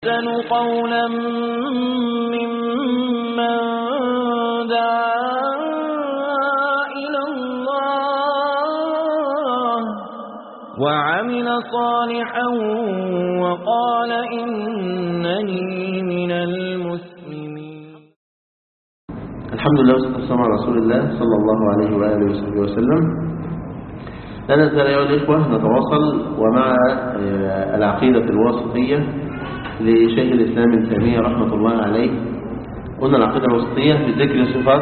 أحسن قولا ممن دعا إلى الله وعمل صالحا وقال إنني من المسلمين الحمد لله والصلاة والسلام على رسول الله صلى الله عليه وآله وصحبه وسلم لا نزال أيها الإخوة نتواصل ومع آه، العقيدة الواسطية لشيخ الإسلام ابن تيمية رحمة الله عليه قلنا العقيدة الواسطية بذكر صفات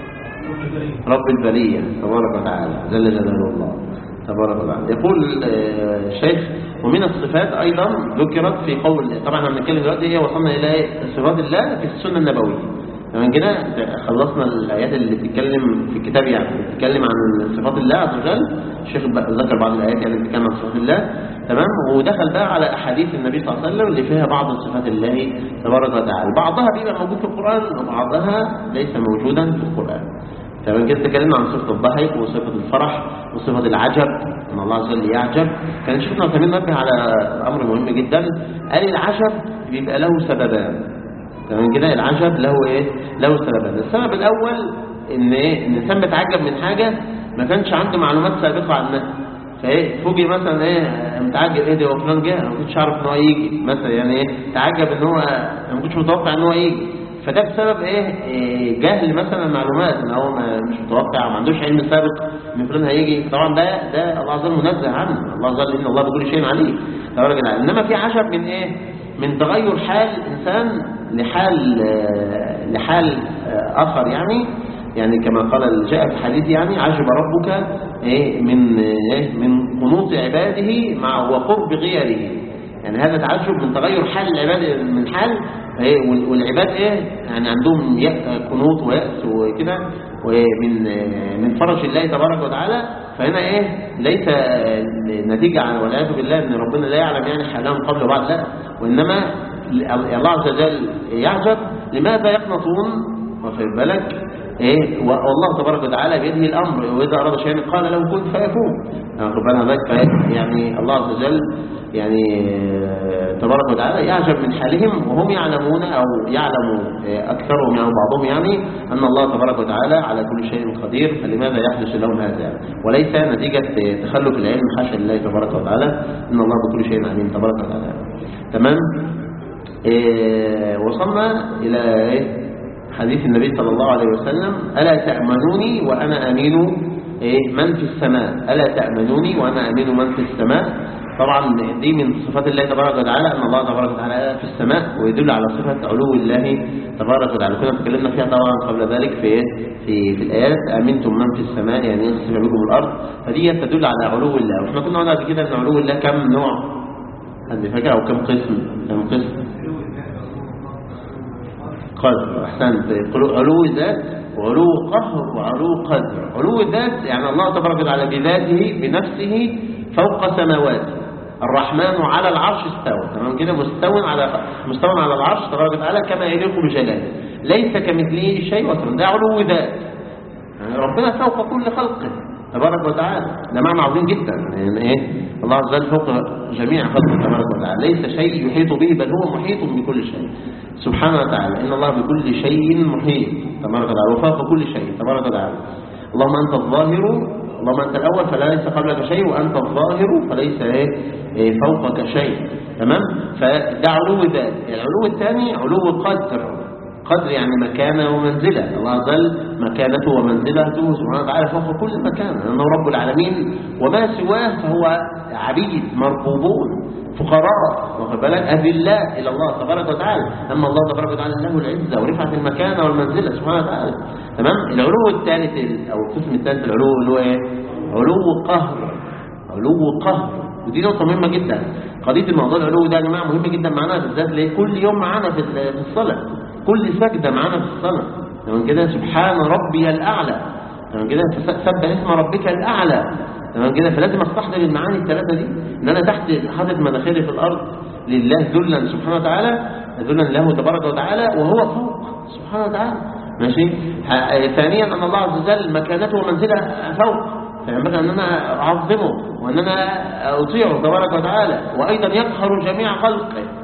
رب البرية تبارك وتعالى جل جلاله الله تبارك وتعالى يقول آه، الشيخ ومن الصفات أيضا ذكرت في قول طبعا احنا بنتكلم دلوقتي هي وصلنا إلى صفات الله في السنة النبوية تمام كده خلصنا الآيات اللي بتتكلم في الكتاب يعني بتتكلم عن صفات الله عز وجل الشيخ بقى ذكر بعض الآيات يعني بتتكلم عن صفات الله تمام ودخل بقى على أحاديث النبي صلى الله عليه وسلم اللي فيها بعض صفات الله تبارك وتعالى بعضها بيبقى موجود في القرآن وبعضها ليس موجودا في القرآن تمام كده اتكلمنا عن صفة الضحك وصفة الفرح وصفة العجب ان الله عز وجل يعجب كان شيخنا عثيمين نبه على امر مهم جدا قال العجب بيبقى له سببان تمام كده العجب له ايه له سببان السبب الاول ان ايه ان الانسان بيتعجب من حاجه ما كانش عنده معلومات سابقه عنها فايه فوجئ مثلا ايه متعجب ايه ده هو فلان جه انا ما كنتش اعرف ان هو يجي مثلا يعني ايه تعجب ان هو انا ما كنتش متوقع ان هو يجي فده بسبب ايه, إيه جهل مثلا المعلومات ان هو ما مش متوقع ما عندوش علم سابق ان فلان هيجي طبعا ده ده الله عز وجل منزه عنه الله عز وجل ان الله بكل شيء عليه تبارك وتعالى انما في عجب من ايه من تغير حال انسان لحال آه، لحال آه، اخر يعني يعني كما قال جاء في الحديث يعني عجب ربك ايه من ايه من قنوط عباده مع وقرب غيره يعني هذا تعجب من تغير حال العباد من حال ايه وال- والعباد ايه يعني عندهم يأس قنوط ويأس وكده ومن من فرج الله تبارك وتعالى فهنا ايه ليس نتيجة عن والعياذ بالله ان ربنا لا يعلم يعني حالهم قبل وبعد لا وانما الله عز وجل يعجب لماذا يقنطون واخد بالك ايه والله تبارك وتعالى بيده الامر واذا اراد شيئا قال له كن فيكون واخد بالك فإيه؟ يعني الله عز وجل يعني آه، تبارك وتعالى يعجب من حالهم وهم يعلمون او يعلم آه، اكثرهم يعني بعضهم يعني ان الله تبارك وتعالى على كل شيء قدير فلماذا يحدث لهم هذا يعني وليس نتيجه آه، تخلف العلم حاشا لله تبارك وتعالى ان الله بكل شيء عليم تبارك وتعالى تمام إيه وصلنا إلى إيه؟ حديث النبي صلى الله عليه وسلم ألا تأمنوني وأنا أمين إيه من في السماء ألا تأمنوني وأنا أمين من في السماء طبعا دي من صفات الله تبارك وتعالى أن الله تبارك وتعالى في السماء ويدل على صفة علو الله تبارك وتعالى كنا تكلمنا فيها طبعا قبل ذلك في إيه؟ في في الآيات أمنتم من في السماء يعني يخسف بكم الأرض فدي تدل على علو الله واحنا كنا قلنا قبل كده أن علو الله كم نوع حد فاكر أو كم قسم كم قسم قدر أحسنت علو ذات وعلو قهر وعلو قدر علو الذات يعني الله تبارك وتعالى بذاته بنفسه فوق سماواته الرحمن على العرش استوى تمام كده مستوى على مستوى على العرش تبارك وتعالى كما يليق بجلاله ليس كمثله شيء وسلم ده علو ذات يعني ربنا فوق كل خلقه تبارك وتعالى ده معنى عظيم جدا يعني ايه الله عز وجل فوق جميع خلقه تبارك وتعالى ليس شيء يحيط به بل هو محيط بكل شيء سبحانه وتعالى ان الله بكل شيء محيط تبارك وتعالى وفوق كل شيء تبارك وتعالى اللهم انت الظاهر اللهم انت الاول فلا ليس قبلك شيء وانت الظاهر فليس ايه إيه فوقك شيء تمام فده علو ذات العلو الثاني علو قدر قدر يعني مكانة ومنزلة الله عز وجل مكانته ومنزلته سبحانه وتعالى فوق كل مكان لأنه رب العالمين وما سواه فهو عبيد مربوبون فقراء واخد بالك أذلاء إلى الله تبارك وتعالى أما الله تبارك وتعالى له العزة ورفعة المكانة والمنزلة سبحانه وتعالى تمام العلو الثالث أو القسم الثالث العلو اللي هو إيه علو قهر علو قهر ودي نقطة مهمة جدا قضية الموضوع العلو ده يا جماعة مهم جدا معانا بالذات ليه كل يوم معانا في في الصلاة كل سجدة معانا في الصلاة تمام كده سبحان ربي الأعلى تمام كده سبح اسم ربك الأعلى تمام كده فلازم استحضر المعاني الثلاثة دي ان انا تحت حاطط مناخيري في الارض لله ذلا سبحانه وتعالى ذلا له تبارك وتعالى وهو فوق سبحانه وتعالى ماشي ثانيا ان الله عز وجل مكانته ومنزله فوق فينبغي ان انا اعظمه وان انا اطيعه تبارك وتعالى وايضا يقهر جميع خلقه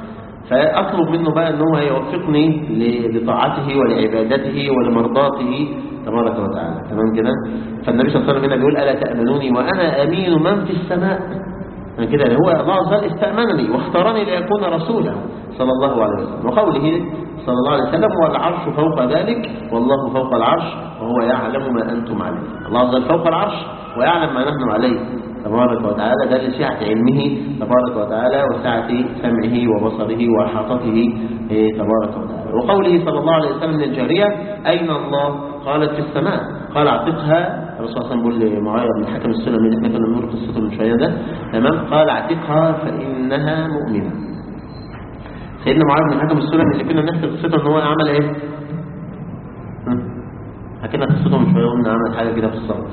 فأطلب منه بقى ان هو يوفقني ل- لطاعته ولعبادته ولمرضاته تبارك وتعالى تمام كده فالنبي صلى الله عليه وسلم هنا بيقول ألا تأمنوني وأنا أمين من في السماء يعني كده هو الله عز وجل استأمنني واختارني لأكون رسولا صلى الله عليه وسلم وقوله صلى الله عليه وسلم والعرش فوق ذلك والله فوق العرش وهو يعلم ما أنتم عليه الله عز وجل فوق العرش ويعلم ما نحن عليه تبارك وتعالى ده لسعة علمه تبارك وتعالى وسعة سمعه وبصره وإحاطته إيه، تبارك وتعالى وقوله صلى الله عليه وسلم للجارية أين الله قالت في السماء قال اعتقها الرسول صلى الله عليه وسلم بيقول لمعاوية بن الحكم السلمي اللي احنا كنا بنقول قصته من شوية ده تمام قال اعتقها فإنها مؤمنة سيدنا معاوية بن الحكم السلمي اللي كنا بنحكي قصته ان هو عمل ايه؟ ها؟ حكينا قصته من شوية قلنا عمل حاجة كده في الصلاة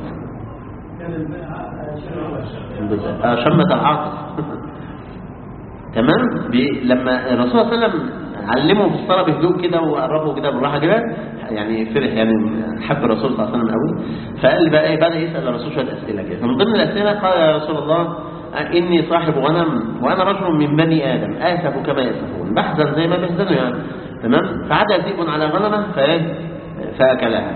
آه، شمت العاطف تمام بي- لما الرسول صلى الله عليه وسلم علمه في الصلاه بهدوء كده وقربه كده بالراحه كده يعني فرح يعني حب الرسول صلى الله عليه وسلم قوي فقال بقى ايه بدا يسال الرسول شويه اسئله كده فمن ضمن الاسئله قال يا رسول الله اني صاحب غنم وانا رجل من بني ادم اسف كما يسفون بحزن زي ما بيحزنوا يعني تمام فعاد ذئب على غنمه فايه فاكلها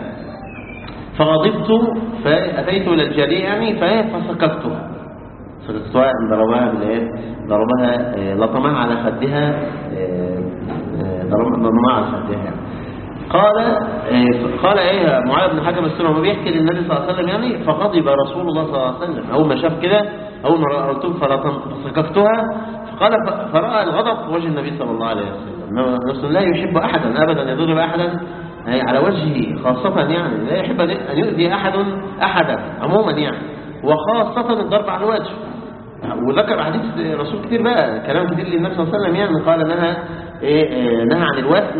فغضبت فاتيت الى الجاريه يعني فايه فسكتها سواء ضربها بالايه ضربها آه، لطمها على خدها آه، آه، ضرب- ضربها على خدها يعني. قال آه، قال ايه معاذ بن حكم السنه بيحكي للنبي صلى الله عليه وسلم يعني فغضب رسول الله صلى الله عليه وسلم اول ما شاف كده اول ما قلت له فلطم- فسكفتها فقال ف- فراى الغضب في وجه النبي صلى الله عليه وسلم إنما الرسول لا يحب احدا ابدا يضرب احدا آه، على وجهه خاصة يعني لا يحب أن أن يؤذي أحد أحدا عموما يعني وخاصة الضرب على الوجه وذكر حديث رسول كتير بقى كلام كتير للنبي صلى الله عليه وسلم يعني قال نهى إيه إيه، نهى عن الوثن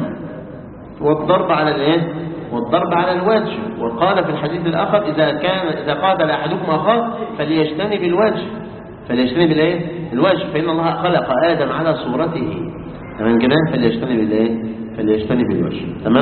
والضرب على الايه والضرب على الوجه وقال في الحديث الآخر إذا كان إذا قاتل أحدكم أخاه فليجتنب الوجه فليجتنب الايه الوجه فإن الله خلق آدم على صورته تمام كده فليجتنب الايه فليجتنب الوجه تمام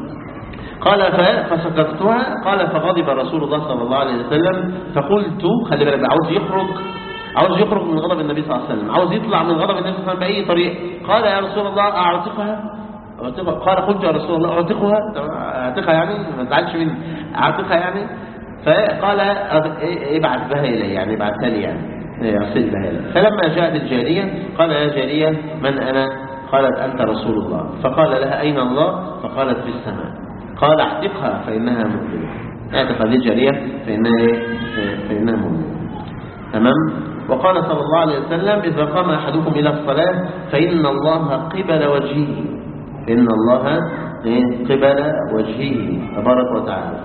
قال ف- فسكتها قال فغضب رسول الله صلى الله عليه وسلم فقلت خلي بالك بقى، عاوز يخرج عاوز يخرج من غضب النبي صلى الله عليه وسلم عاوز يطلع من غضب النبي صلى الله عليه وسلم بأي طريق قال يا رسول الله أعتقها أعتقها قال قلت يا رسول الله أعتقها طب أعتقها يعني ما تزعلش مني أعتقها يعني فقال أب- ابعث بها إلي يعني ابعثها لي يعني ارسل بها إلي فلما جاءت الجارية قال يا جارية من أنا قالت أنت رسول الله فقال لها أين الله فقالت في السماء قال اعتقها فإنها مؤمنة اعتق هذه الجارية فإنها, إيه؟ فإنها مؤمنة تمام وقال صلى الله عليه وسلم إذا قام أحدكم إلى الصلاة فإن الله قبل وجهه إن الله إيه؟ قبل وجهه تبارك وتعالى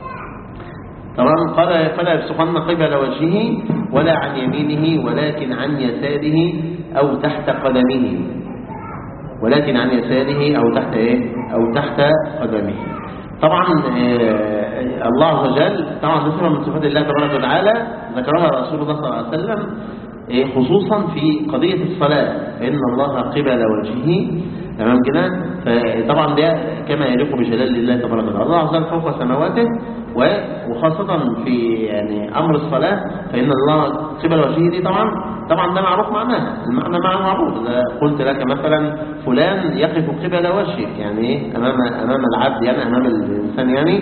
طبعا قال فلا يبصقن قبل وجهه ولا عن يمينه ولكن عن يساره أو تحت قدمه ولكن عن يساره أو تحت إيه أو تحت قدمه طبعا آه، الله عز وجل طبعا صفة من صفات الله تبارك وتعالى ذكرها رسول الله صلى الله عليه وسلم إيه، خصوصا في قضية الصلاة إن الله قبل وجهه تمام كده فطبعا ده كما يليق بجلال الله تبارك وتعالى الله عز وجل فوق سماواته و- وخاصة في يعني أمر الصلاة فإن الله قبل وجهه دي طبعا طبعا ده معروف معناها المعنى معنى معروف إذا قلت لك مثلا فلان يقف قبل وجهك يعني إيه أمام أمام العبد يعني أمام الإنسان يعني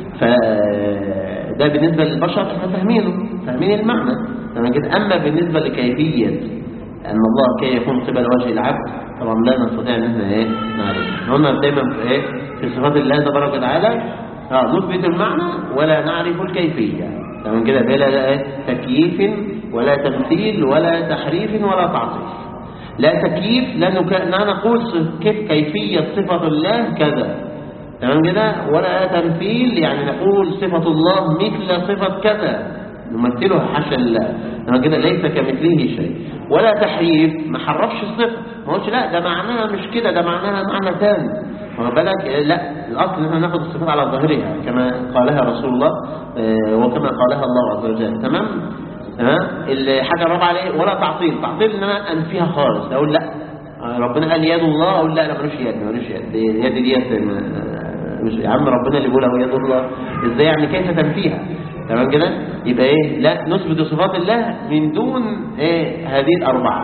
فده بالنسبة للبشر احنا فاهمينه فاهمين المعنى تمام كده أما بالنسبة لكيفية أن الله كي يكون قبل وجه العبد طبعا لا نستطيع أن احنا إيه نعرف قلنا دايما في إيه في صفات الله تبارك وتعالى اه نثبت المعنى ولا نعرف الكيفية تمام كده بلا إيه؟ تكييف ولا تمثيل ولا تحريف ولا تعطيل لا تكييف لا, نك... لا نقول صف- كيف كيفية صفة الله كذا تمام كده ولا تمثيل يعني نقول صفة الله مثل صفة كذا نمثلها حاشا لله تمام كده ليس كمثله شيء ولا تحريف ما حرفش الصفة ما قلتش لا ده معناها مش كده ده معناها معنى ثاني واخد بالك لا الاصل ان احنا ناخد الصفات على ظاهرها كما قالها رسول الله آه، وكما قالها الله عز وجل تمام تمام الحاجه الرابعه عليه ولا تعطيل تعطيل ان انا انفيها خالص اقول لا آه، ربنا قال يد الله اقول لا لا ملوش يد ملوش يد دي- اليد ديت آه، مش يا عم ربنا اللي بيقولها يد الله ازاي يعني كيف تنفيها تمام كده يبقى ايه لا نثبت صفات الله من دون ايه هذه الاربعه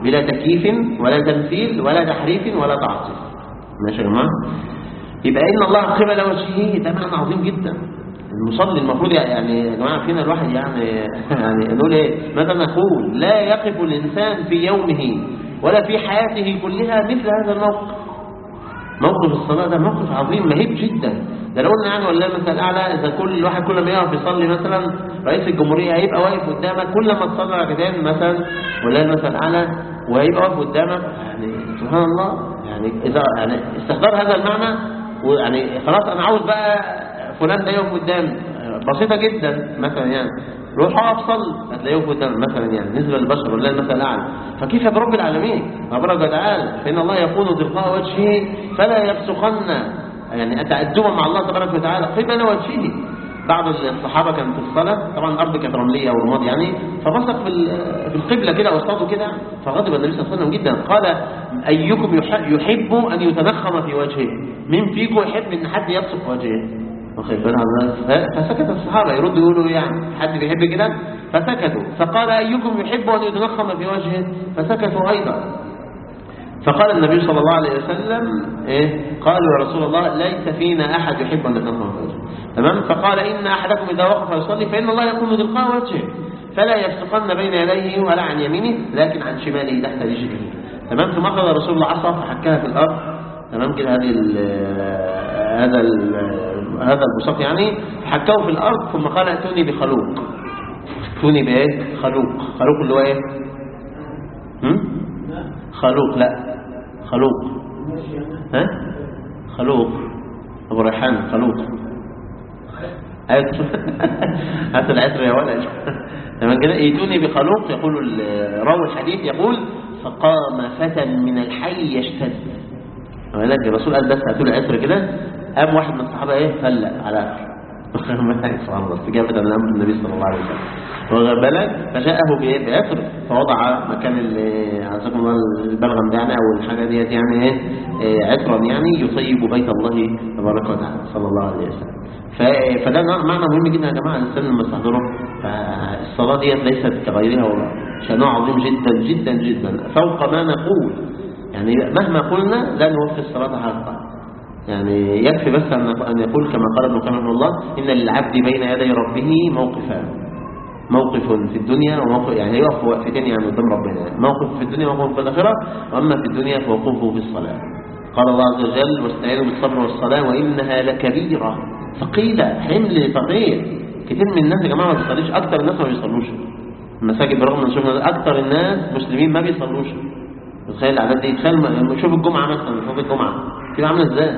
بلا تكييف ولا تمثيل ولا تحريف ولا تعطيف ماشي يا جماعه يبقى ان الله قبل وجهه ده معنى عظيم جدا المصلي المفروض يعني يا جماعه فينا الواحد يعني يعني نقول ايه ماذا نقول لا يقف الانسان في يومه ولا في حياته كلها مثل هذا الموقف موقف الصلاه ده موقف عظيم مهيب جدا ده لو قلنا يعني والله مثلا الاعلى اذا كل واحد كل ما يقف يصلي مثلا رئيس الجمهوريه هيبقى واقف قدامك كل ما تصلي ركعتين مثلا ولا مثلا الاعلى وهيبقى واقف قدامك يعني سبحان الله يعني اذا يعني استخدار هذا المعنى ويعني خلاص انا عاوز بقى فلان ده يقف قدامي بسيطه جدا مثلا يعني روح اقف صل هتلاقيه يقف قدامك مثلا يعني بالنسبه للبشر ولا المثل الاعلى فكيف برب العالمين تبارك وتعالى فان الله يكون تلقاء وجهه فلا يفسقن يعني تأدبا مع الله تبارك وتعالى قبل وجهه بعض الصحابة كانوا في الصلاة طبعا الأرض كانت رملية أو رماد يعني فبصق في في القبلة كده وصاته كده فغضب النبي صلى الله عليه وسلم جدا قال أيكم يحب أن يتنخم في وجهه مين فيكم يحب أن حد يبصق وجهه واخد بالك فسكت الصحابة يردوا يقولوا يعني حد بيحب كده فسكتوا فقال أيكم يحب أن يتنخم في وجهه فسكتوا أيضا فقال النبي صلى الله عليه وسلم إيه؟ قالوا يا رسول الله ليس فينا أحد يحب أن يتنخم في وجهه تمام فقال إن أحدكم إذا وقف يصلي فإن الله يكون تلقاء وجهه فلا يفسقن بين يديه ولا عن يمينه لكن عن شماله تحت رجله تمام ثم أخذ رسول الله عصا فحكها في الأرض تمام كده هذه ال هذا ال هذا البصاق يعني حكاه في الأرض ثم قال ائتوني بخلوق ائتوني بإيه خلوق خلوق اللي هو إيه هم؟ خلوق لا خلوق ها خلوق ابو ريحان خلوق هات العطر يا ولد تمام كده ايتوني بخلوق يقول راوي الحديث يقول فقام فتى من الحي يشتد ولكن الرسول قال بس هاتوا لي عطر كده قام واحد من الصحابه ايه فلق على سبحان الله استجابه لامر النبي صلى الله عليه وسلم واخد بالك فجاءه بعطر فوضع مكان عزكم الله البلغم ده يعني او الحاجه ديت يعني ايه عطرا يعني يطيب بيت الله تبارك وتعالى صلى الله عليه وسلم فده معنى مهم جدا يا جماعه الانسان لما يستحضره فالصلاه ديت ليست كغيرها شانها عظيم جدا جدا جدا فوق ما نقول يعني مهما قلنا لا نوفي الصلاه حقها يعني يكفي بس أن يقول كما قال ابن قيم رحمه الله إن للعبد بين يدي ربه موقفان موقف في الدنيا وموقف يعني يقف وقفتين يعني قدام ربنا موقف في الدنيا وموقف في الآخرة وأما في الدنيا فوقوفه في الصلاة قال الله عز وجل واستعينوا بالصبر والصلاة وإنها لكبيرة ثقيلة حمل ثقيل كتير من الناس يا جماعة ما بيصليش أكتر الناس ما بيصلوش المساجد برغم من شوفنا أكتر الناس مسلمين ما بيصلوش تخيل الأعداد دي تخيل شوف الجمعة مثلا شوف الجمعة كده عامله ازاي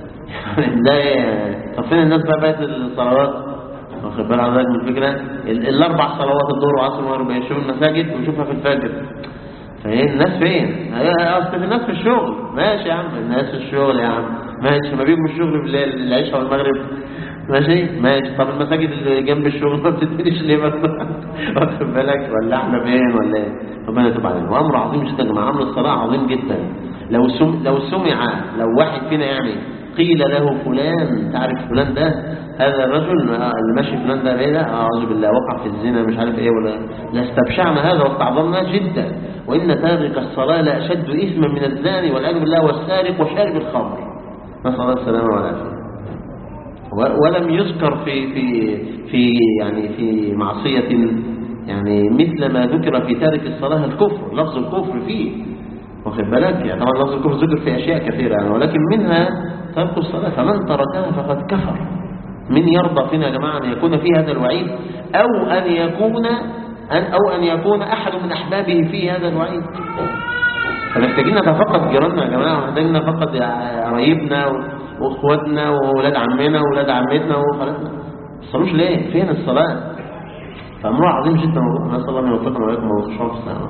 ازاي طب فين الناس بقى بقت الصلوات واخد بال حضرتك من الفكره الاربع صلوات الظهر والعصر والمغرب يشوف المساجد ويشوفها في الفجر فايه الناس فين اصل الناس في الشغل ماشي يا عم الناس في الشغل يا عم ماشي ما بيجوا من الشغل بالليل العشاء والمغرب ماشي ماشي طب المساجد اللي جنب الشغل ما بتدينيش ليه مثلا واخد بالك ولا احنا فين ولا ايه ربنا يتوب علينا وامر عظيم جدا يا جماعه امر الصلاه عظيم جدا لو سم لو سمع لو واحد فينا يعني قيل له فلان تعرف فلان ده هذا الرجل اللي ماشي فلان ده ايه ده اعوذ بالله وقع في الزنا مش عارف ايه ولا لاستبشعنا هذا واستعظمناه جدا وان تارك الصلاه لاشد اثما من الزاني والعياذ بالله والسارق وشارب الخمر نسال الله السلامه والعافيه ولم يذكر في في في يعني في معصيه يعني مثل ما ذكر في تارك الصلاه الكفر لفظ الكفر فيه واخد بالك يعني طبعا لفظ الكفر ذكر في اشياء كثيره يعني ولكن منها ترك الصلاه فمن تركها فقد كفر من يرضى فينا يا جماعه ان يكون في هذا الوعيد او ان يكون أن او ان يكون احد من احبابه في هذا الوعيد فمحتاجين نتفقد جيراننا يا جماعه محتاجين نتفقد قرايبنا واخواتنا واولاد عمنا واولاد عمتنا وخالاتنا ما تصلوش ليه فين الصلاه فامر عظيم جدا نسال الله ان يوفقنا واياكم ويوفقنا في السلامه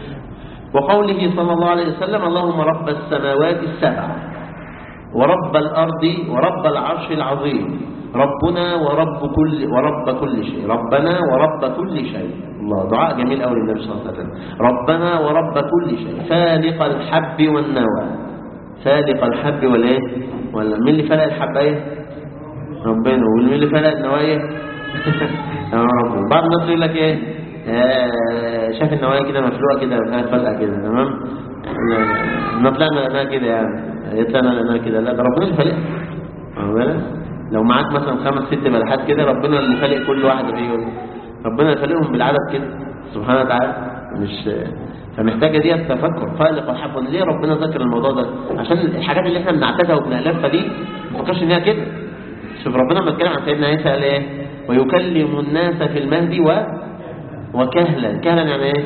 وقوله صلى الله عليه وسلم اللهم رب السماوات السبع ورب الأرض ورب العرش العظيم ربنا ورب كل ورب كل شيء ربنا ورب كل شيء الله دعاء جميل قوي للنبي صلى الله عليه وسلم ربنا ورب كل شيء فالق الحب والنوى فالق الحب والايه ولا مين اللي فلق الحب ايه ربنا ومين اللي فلق النوى ايه ربنا بعض الناس يقول لك ايه آه، شاف النوايا كده مفلوقه كده فيها فلقه كده تمام احنا طلعنا لقيناها كده يعني طلعنا لقيناها كده لا ده ربنا اللي فالقها واخد بالك؟ لو معاك مثلا خمس ست بلحات كده ربنا اللي فالق كل واحده فيهم ربنا اللي فالقهم بالعدد كده سبحانه وتعالى مش فمحتاجه دي التفكر فالق الحب ليه ربنا ذكر الموضوع ده عشان الحاجات اللي احنا بنعتادها وبنألفها دي ما تفكرش ان هي كده شوف ربنا لما اتكلم عن سيدنا عيسى قال ايه ويكلم الناس في المهدي و وكهلا كهلا يعني ايه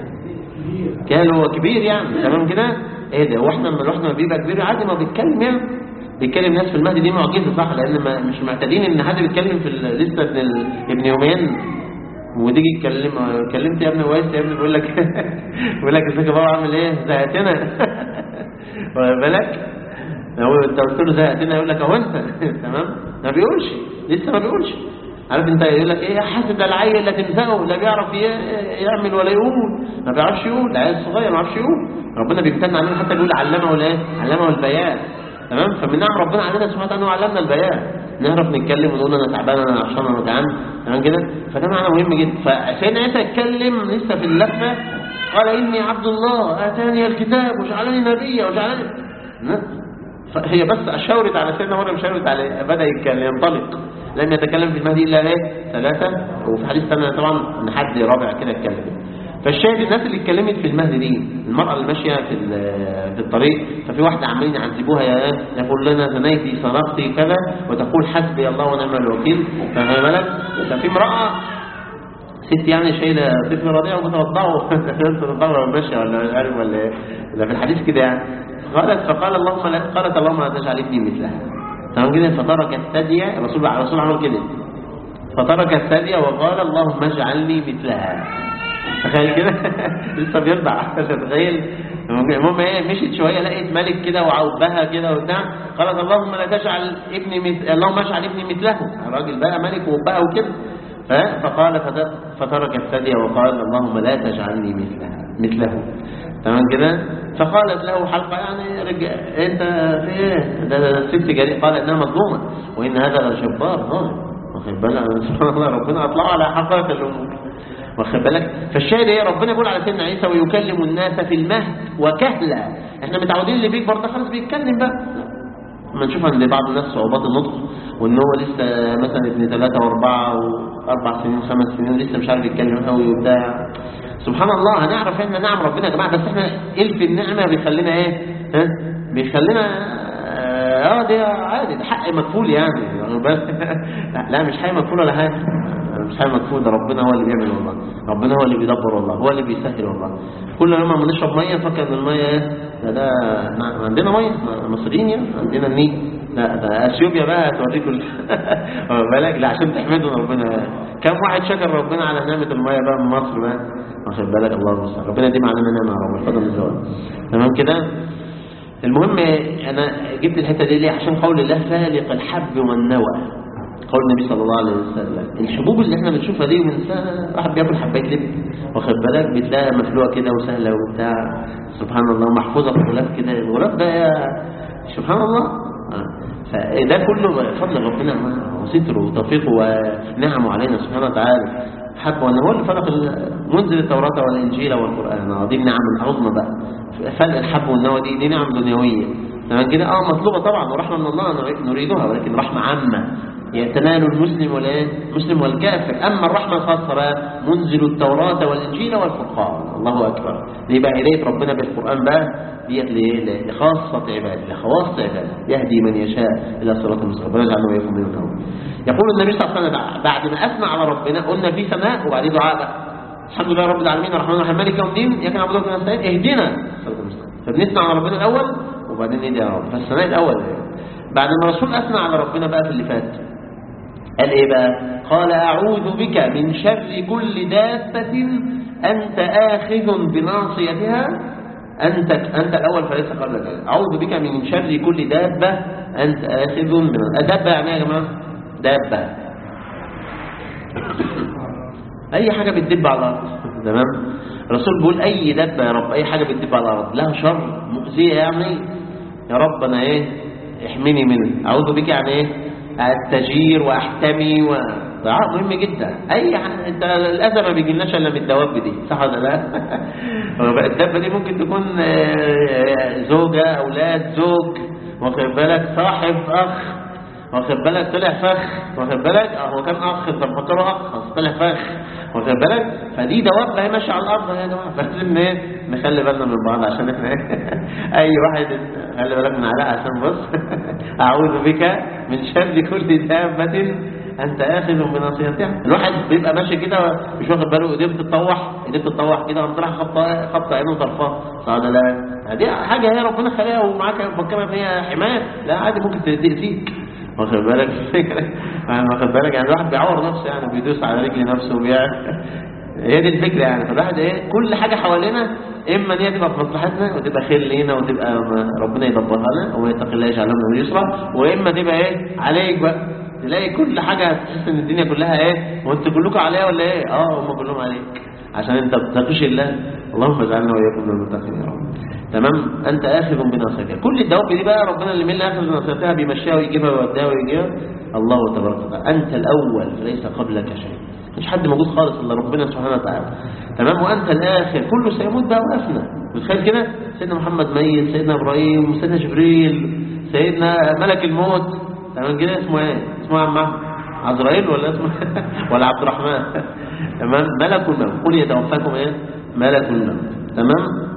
كهل هو كبير يعني تمام كده ايه ده هو احنا لما الواحد ما بيبقى كبير عادي ما بيتكلم يعني بيتكلم ناس في المهدي دي معجزه صح لان ما مش معتادين ان حد بيتكلم في ال- لسه ابن ال- ابن يومين وتيجي تكلم كلمت يا ابن ويس يا ابني بيقول لك بيقول لك ازيك يا بابا عامل ايه زهقتنا واخد بالك هو انت قلت له زهقتنا يقول لك اهو انت تمام ما بيقولش لسه ما بيقولش عارف انت يقول لك ايه حاسب ده العيل لا تنساه لا بيعرف ي- يعمل ولا يقول ما بيعرفش يقول العيل الصغير ما بيعرفش يقول ربنا بيمتن علينا حتى بيقول علمه ولا ايه علمه البيان تمام فمن نعم ربنا علينا سبحانه وتعالى انه علمنا البيان نعرف نتكلم ونقول انا تعبان انا عطشان انا جعان تمام كده فده معنى مهم جدا فسيدنا عيسى اتكلم لسه في اللفه قال اني عبد الله اتاني الكتاب وجعلني نبيا وجعلني هي بس اشاورت على سيدنا مريم شاورت على بدا يتكلم ينطلق لم يتكلم في المهدي الا ايه ثلاثه وفي حديث ثاني طبعا ان حد رابع كده اتكلم فالشاهد الناس اللي اتكلمت في المهدي دي المرأة اللي ماشية في ال- في الطريق ففي واحدة عمالين يعذبوها يا يقول لنا زنيتي سرقتي كذا وتقول حسبي الله ونعم الوكيل فما بالك ففي امرأة ست يعني شايله طفل رضيع وبتوضعه بتوضعه ماشيه ولا مش عارف ولا ايه ولا في الحديث كده يعني قالت فقال اللهم لا قالت اللهم لا تجعل ابني مثلها تمام كده فترك الثدي الرسول الرسول عمل كده فترك الثدي وقال اللهم اجعلني مثلها تخيل كده لسه بيرضع تخيل المهم ايه مشيت شويه لقيت ملك كده وعوبها كده وبتاع قالت اللهم لا تجعل ابني مثل اللهم اجعل ابني مثله الراجل بقى ملك وبقى وكده ف- فقال فت- فترك الثدي وقال اللهم لا تجعلني مثلها مثله تمام كده فقالت له حلقه يعني رجع انت في ايه ده ده ست جريء قال انها مظلومه وان هذا لجبار ظالم واخد بالك سبحان الله ربنا اطلعوا على حقائق الامور واخد بالك فالشاهد ايه ربنا يقول على سيدنا عيسى ويكلم الناس في المهد وكهلا احنا متعودين اللي بيكبر ده خلاص بيتكلم بقى لما نشوف عند بعض الناس صعوبات النطق وان هو لسه مثلا ابن ثلاثة واربعة واربع سنين وخمس سنين لسه مش عارف يتكلم قوي وبتاع سبحان الله هنعرف احنا نعم ربنا يا جماعه بس احنا الف النعمه بيخلينا ايه ها بيخلينا اه ده عادي ده حق مكفول يعني واخد بالك؟ لا مش حق مكفول ولا حاجه مش حاجه مكفول ده ربنا هو اللي بيعمل والله ربنا هو اللي بيدبر والله هو اللي بيسهل والله كل يوم ما بنشرب ميه فاكر ان الميه ايه ده ده احنا عندنا ميه مصريين يعني عندنا النيل لا ده اثيوبيا بقى هتوريكم ال- واخد بالك لا عشان تحمدوا ربنا كم واحد شكر ربنا على نعمه الميه بقى من مصر بقى واخد بالك الله المستعان ربنا يديم علينا نعمه يا رب فضل الزوال تمام كده المهم انا جبت الحته دي ليه عشان قول الله فالق الحب والنوى قول النبي صلى الله عليه وسلم الحبوب اللي احنا بنشوفها دي وبننساها واحد بياكل حبايه لب واخد بالك بتلاقيها مفلوقه كده وسهله وبتاع سبحان الله محفوظه في الغلاف كده الغلاف ده يا سبحان الله آه. فده كله فضل ربنا وستره وتوفيقه ونعمه علينا سبحانه وتعالى حب وان هو اللي فرق ال- منزل التوراة والإنجيل والقرآن آه، دي النعم العظمى بقى فلق الحب والنوى دي دي نعم دنيوية تمام كده اه مطلوبة طبعا ورحمة من الله نريد- نريدها ولكن رحمة عامة يعني تنال المسلم ولا المسلم والكافر أما الرحمة الخاصة بقى منزل التوراة والإنجيل والفرقان الله أكبر دي بقى هداية ربنا بالقرآن بقى ديت ل- لخاصة عباده لخواص عباده يهدي من يشاء إلى صراط المستقيم ربنا يجعلنا وإياكم من الأول يقول النبي صلى الله عليه وسلم بعد ما أثنى على ربنا قلنا في ثناء وبعدين دعاء بقى الحمد لله رب العالمين الرحمن الرحيم مالك يوم الدين إياك نعبد وإياك نستعين اهدنا صراط المستقيم فبنثنى على ربنا الأول وبعدين ندعي يا رب فالثناء الأول بعد ما الرسول أثنى على ربنا بقى في اللي فات قال ايه بقى قال اعوذ بك من شر كل دابة انت اخذ بناصيتها انت انت الاول فليس قبلك اعوذ بك من شر كل دابة انت اخذ بناصيتها دابة يعني ايه يا جماعه دابة اي حاجة بتدب على الارض تمام الرسول بيقول اي دابة يا رب اي حاجة بتدب على الارض لها شر مؤذية يعني يا رب انا ايه احمني منه اعوذ بك يعني ايه استجير واحتمي و... دعاء مهم جدا اي ح- انت الاذى ما بيجيلناش الا من الدواب دي صح ولا لا الدابه دي ممكن تكون آه، زوجه اولاد زوج واخد بالك صاحب اخ واخد بالك طلع فخ واخد بالك اه هو كان اخ انت مفكره اخ بس طلع فخ واخد بالك فدي دواب هي ماشيه على الارض يا جماعه فلازم ايه نخلي بالنا من بعض عشان احنا إيه؟ اي واحد خلي بالك من علاء عشان بص اعوذ بك من شر كل دابه انت اخذ بناصيتها الواحد بيبقى ماشي كده مش واخد باله ايديه بتتطوح ايديه بتتطوح كده قام راح خبط خبط عينه طرفها صح ولا لا دي حاجه هي ربنا خلقها ومعاك مفكرها فيها حمايه لا عادي ممكن تاذيك واخد بالك الفكره يعني واخد بالك يعني الواحد بيعور نفسه يعني بيدوس على رجل نفسه وبيعمل هي دي الفكره يعني فالواحد ايه كل حاجه حوالينا اما ان هي تبقى في مصلحتنا وتبقى خير لينا وتبقى م- ربنا يدبرها لنا وما يتقي الله يجعل له من يسرا واما تبقى ايه عليك بقى تلاقي كل حاجه تحس ان الدنيا كلها ايه وانتوا كلكم عليها ولا ايه اه هم كلهم عليك عشان انت بتتقيش الله اللهم اجعلنا واياكم من المتقين يا رب تمام انت اخذ بناصيتها كل الدواب دي بقى ربنا اللي من اللي اخذ بناصيتها بيمشيها ويجيبها ويوديها ويجيبها الله تبارك وتعالى انت الاول فليس قبلك شيء مفيش حد موجود خالص الا ربنا سبحانه وتعالى تمام وانت الاخر كله سيموت بقى وقفنا متخيل كده سيدنا محمد ميت سيدنا ابراهيم سيدنا جبريل سيدنا ملك الموت تمام كده اسمه ايه اسمه يا عم أحمد؟ عزرائيل ولا اسمه ولا عبد الرحمن تمام ملك الموت قل يتوفاكم ايه ملك الموت تمام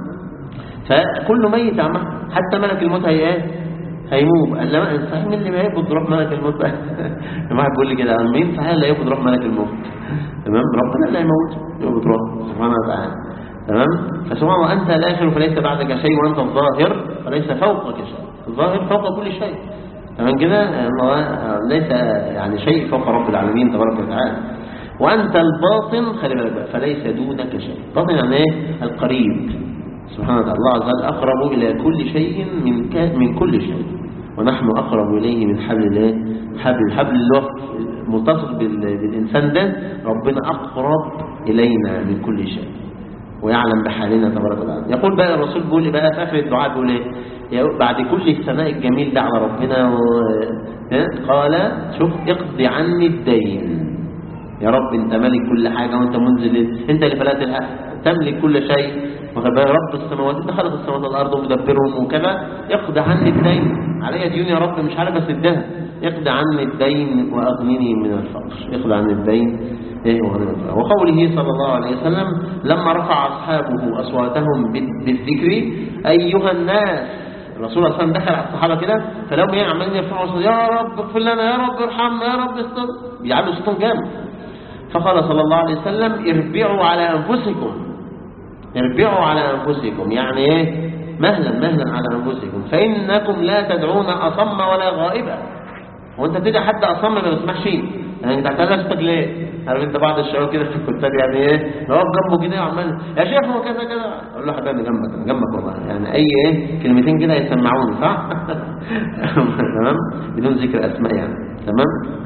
فكله ميت يا عم أحمد. حتى ملك الموت هي ايه هيموت قال لا صحيح مين اللي ما يقبض روح ملك الموت بقى واحد بيقول لي كده مين صحيح اللي هيقبض روح ملك الموت تمام ربنا اللي هيموت يقبض روح سبحانه وتعالى تمام فسبحان الله انت الاخر فليس بعدك شيء وانت الظاهر فليس فوقك شيء الظاهر فوق كل شيء تمام كده الله ليس يعني شيء فوق رب العالمين تبارك وتعالى وانت الباطن خلي بالك بقى فليس دونك شيء باطن يعني ايه القريب سبحانه وتعالى الله عز وجل أقرب إلى كل شيء من ك... من كل شيء ونحن أقرب إليه من حبل الله حبل الحبل اللي هو متصل بال... بالإنسان ده ربنا أقرب إلينا من كل شيء ويعلم بحالنا تبارك وتعالى يقول بقى الرسول بيقول إيه بقى في آخر الدعاء بيقول إيه يا- بعد كل الثناء الجميل ده على ربنا و... ها؟ قال شوف اقضي عني الدين يا رب انت مالك كل حاجة وانت منزل انت اللي فلات الحق تملك كل شيء واخد بالك؟ رب السماوات انت خلق السماوات والارض ومدبرهم وكذا يقضي عني الدين علي ديون يا رب مش عارف اسدها يقضي عني الدين واغنني من الفقر يقضي عني الدين ايه واغنني من الفقر وقوله صلى الله عليه وسلم لما رفع اصحابه اصواتهم بال- بالذكر ايها الناس الرسول صلى الله عليه وسلم دخل على الصحابه كده فلهم ايه عمالين يرفعوا صوت يا رب اغفر لنا يا رب ارحمنا يا رب استر بيعلوا صوتهم جامد فقال صلى الله عليه وسلم اربعوا على أنفسكم اربعوا على أنفسكم يعني ايه مهلا مهلا على أنفسكم فإنكم لا تدعون أصم ولا غائبا وانت تدعي حد أصم ما بيسمعش يعني انت هتعمل نفسك ليه عارف انت بعض الشباب كده في الكتاب يعني ايه يقف جنبه كده وعمال يا شيخ هو كذا كذا اقول له حبيبي جنبك أنا جنبك والله يعني اي ايه كلمتين كده يسمعوني صح تمام بدون ذكر اسماء يعني تمام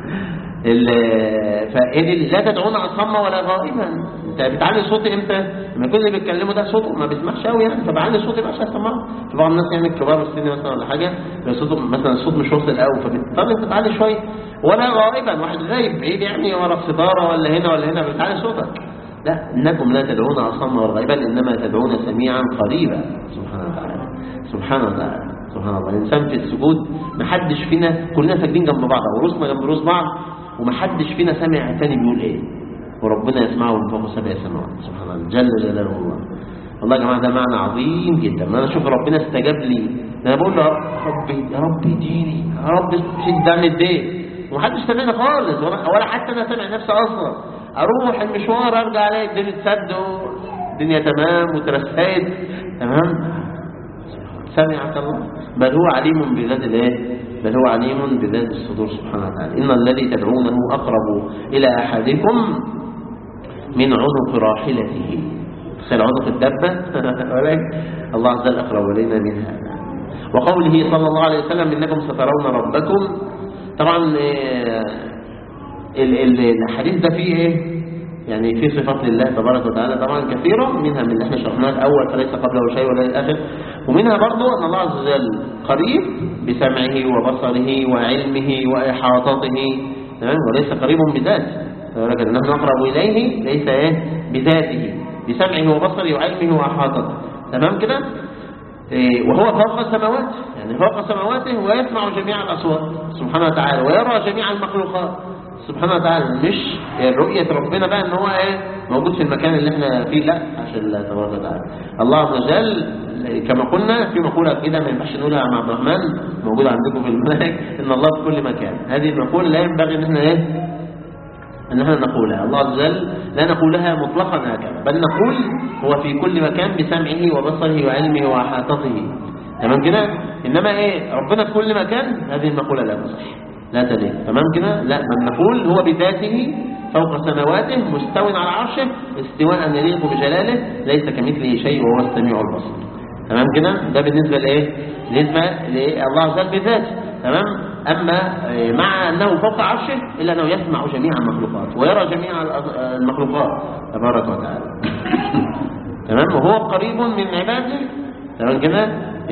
ال- فإذ لا تدعون أصم ولا غائبا انت بتعلي صوت امتى لما يكون اللي بيتكلموا ده صوته ما بيسمعش قوي يعني فبعلي صوتي بقى عشان اسمعه في بعض الناس يعني كبار السن مثلا ولا حاجه صوته مثلا الصوت مش واصل قوي فبتضطر انت تعلي شويه ولا غائبا واحد غايب بعيد يعني ورا الستاره ولا هنا ولا هنا بتعلي صوتك لا انكم لا تدعون اصم ولا غائبا انما تدعون سميعا قريبا سبحانه وتعالى سبحانه وتعالى سبحان الله الانسان في السجود محدش فينا كلنا ساجدين جنب بعض ورؤوسنا جنب رؤوس بعض ومحدش فينا سامع الثاني بيقول ايه وربنا يسمعه من فوق سبع سماوات سبحان الله جل جلاله الله والله يا جماعه ده معنى عظيم جدا ما انا اشوف ربنا استجاب لي ده انا بقول له يا ربي يا رب اديني يا رب شد عني الدين ومحدش سامعني خالص ولا ولا حتى انا سامع نفسي اصلا اروح المشوار ارجع الاقي الدنيا اتسد والدنيا تمام وترسيت تمام سمعك الله بل هو عليم بذات الايه بل هو عليم بذات الصدور سبحانه وتعالى ان الذي تدعونه اقرب الى احدكم من عنق راحلته تخيل عنق الدبه ولكن الله عز وجل اقرب الينا من هذا وقوله صلى الله عليه وسلم انكم سترون ربكم طبعا آه، ال- ال- الحديث ده فيه ايه يعني في صفات لله تبارك وتعالى طبعا كثيرة منها من اللي احنا شرحناها الأول فليس قبله شيء ولا الآخر ومنها برضو أن الله عز وجل قريب بسمعه وبصره وعلمه وإحاطته تمام وليس قريب بذاته ولكن نحن أقرب إليه ليس إيه بذاته بسمعه وبصره وعلمه وأحاطته تمام كده إيه وهو فوق السماوات يعني فوق سماواته ويسمع جميع الأصوات سبحانه وتعالى ويرى جميع المخلوقات سبحانه وتعالى مش رؤية ربنا بقى ان هو ايه موجود في المكان اللي احنا فيه لا عشان الله تبارك وتعالى الله عز وجل كما قلنا في مقولة كده ما ينفعش نقولها مع عبد الرحمن موجودة عندكم في المنهج ان الله في كل مكان هذه المقولة لا ينبغي ان احنا ايه ان احنا نقولها الله عز وجل لا نقولها مطلقا هكذا بل نقول هو في كل مكان بسمعه وبصره وعلمه وحاطته تمام كده انما ايه ربنا في كل مكان هذه المقولة لا تصح لا تليق تمام كده لا من نقول هو بذاته فوق سماواته مستو على عرشه استواء يليق بجلاله ليس كمثله شيء وهو السميع البصير تمام كده ده بالنسبة لايه بالنسبة لله عز وجل بذاته تمام أما مع أنه فوق عرشه إلا أنه يسمع جميع المخلوقات ويرى جميع المخلوقات تبارك وتعالى تمام وهو قريب من عباده تمام كده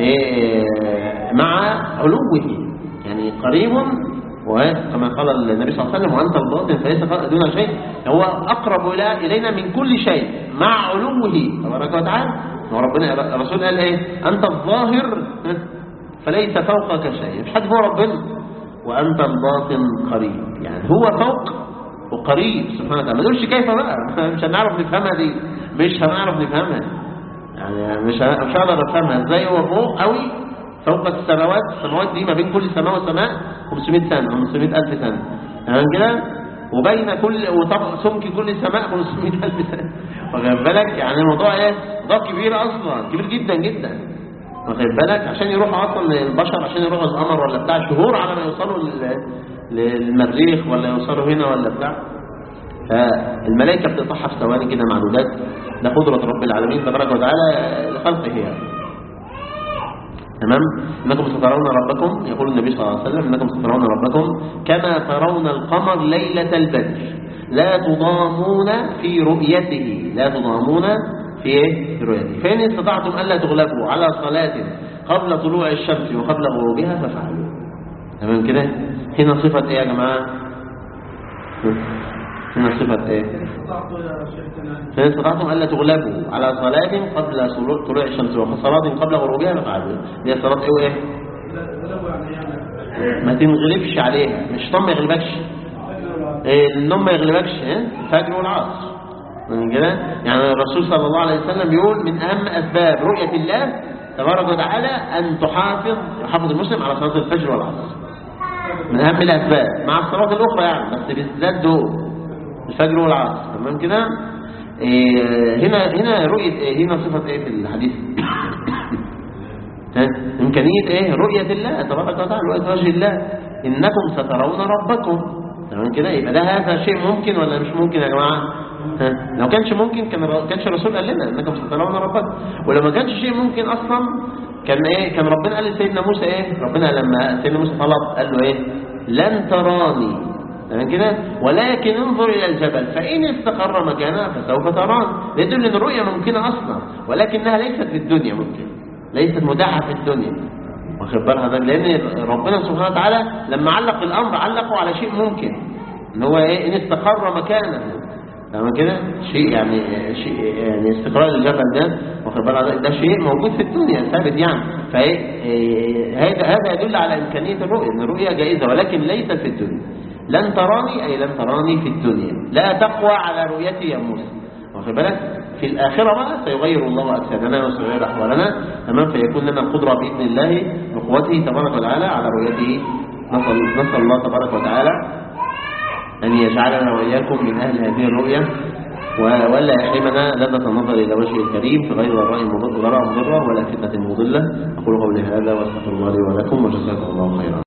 مع علوه يعني قريب وكما قال النبي صلى الله عليه وسلم وأنت الباطن فليس دون شيء هو أقرب إلينا من كل شيء مع علوه تبارك وتعالى وربنا الرسول قال ايه أنت الظاهر فليس فوقك شيء مش حد فوق ربنا وأنت الباطن قريب يعني هو فوق وقريب سبحانه وتعالى ما نقولش كيف بقى مش هنعرف نفهمها دي مش هنعرف نفهمها يعني مش مش هقدر افهمها ازاي هو فوق قوي فوق السماوات السماوات دي ما بين كل سماء وسماء 500 سنة 500 ألف سنة تمام كده وبين كل وطبق سمك كل سماء 500 ألف سنة واخد بالك يعني الموضوع ايه موضوع كبير اصلا كبير جدا جدا واخد بالك عشان يروحوا اصلا البشر عشان يروحوا القمر ولا بتاع شهور على ما يوصلوا للمريخ ولا يوصلوا هنا ولا بتاع فالملائكة بتطحف ثواني كده معدودات ده قدرة رب العالمين تبارك وتعالى لخلقه يعني تمام انكم سترون ربكم يقول النبي صلى الله عليه وسلم انكم سترون ربكم كما ترون القمر ليلة البدر لا تضامون في رؤيته لا تضامون في ايه في رؤيته فإن استطعتم ألا تغلبوا على صلاة قبل طلوع الشمس وقبل غروبها فافعلوا تمام كده هنا صفة ايه يا جماعة هنا صفة ايه فإن استطعتم ألا تغلبوا على صلاة قبل طلوع الشمس وصلاة قبل غروبها فافعلوا هي صلاة ايه وايه ما تنغلبش عليها مش طم ما يغلبكش إيه النوم ما يغلبكش ايه الفجر والعصر من كده يعني الرسول صلى الله عليه وسلم بيقول من أهم أسباب رؤية الله تبارك وتعالى أن تحافظ يحافظ المسلم على صلاة الفجر والعصر من أهم الأسباب مع الصلاة الأخرى يعني بس بالذات دول الفجر والعصر تمام كده إيه هنا هنا رؤية إيه هنا صفة إيه في الحديث إمكانية إيه رؤية الله تبارك وتعالى رؤية وجه الله إنكم سترون ربكم تمام كده يبقى ده هذا شيء ممكن ولا مش ممكن يا جماعة ها؟ لو كانش ممكن كان كانش الرسول قال لنا انكم سترون ربكم ولو ما كانش شيء ممكن اصلا كان ايه كان ربنا قال لسيدنا موسى ايه ربنا لما سيدنا موسى طلب قال له ايه لن تراني تمام كده ولكن انظر الى الجبل فان استقر مكانه فسوف تراني يدل ان الرؤيه ممكنه اصلا ولكنها ليست في الدنيا ممكن ليست متاحه في الدنيا واخد بال حضرتك لان ربنا سبحانه وتعالى لما علق الامر علقه على شيء ممكن ان هو ايه ان استقر مكانه تمام كده شيء يعني شيء يعني استقرار الجبل ده واخد بالك ده شيء موجود في الدنيا ثابت يعني فايه هذا هذا يدل على امكانيه الرؤيه ان الرؤيه جائزه ولكن ليست في الدنيا لن تراني اي لن تراني في الدنيا لا تقوى على رؤيتي يا موسى واخد بالك في الآخرة بقى سيغير الله أجسادنا وسيغير أحوالنا تمام فيكون لنا القدرة بإذن الله بقوته تبارك وتعالى على رؤيته نسأل, نسأل الله تبارك وتعالى أن يجعلنا وإياكم من أهل هذه الرؤية ولا يحرمنا لذة النظر إلى وجهه الكريم في غير ضراء مضرة ولا فتنة مضلة أقول قولي هذا وأستغفر الله لي ولكم وجزاكم الله خيرا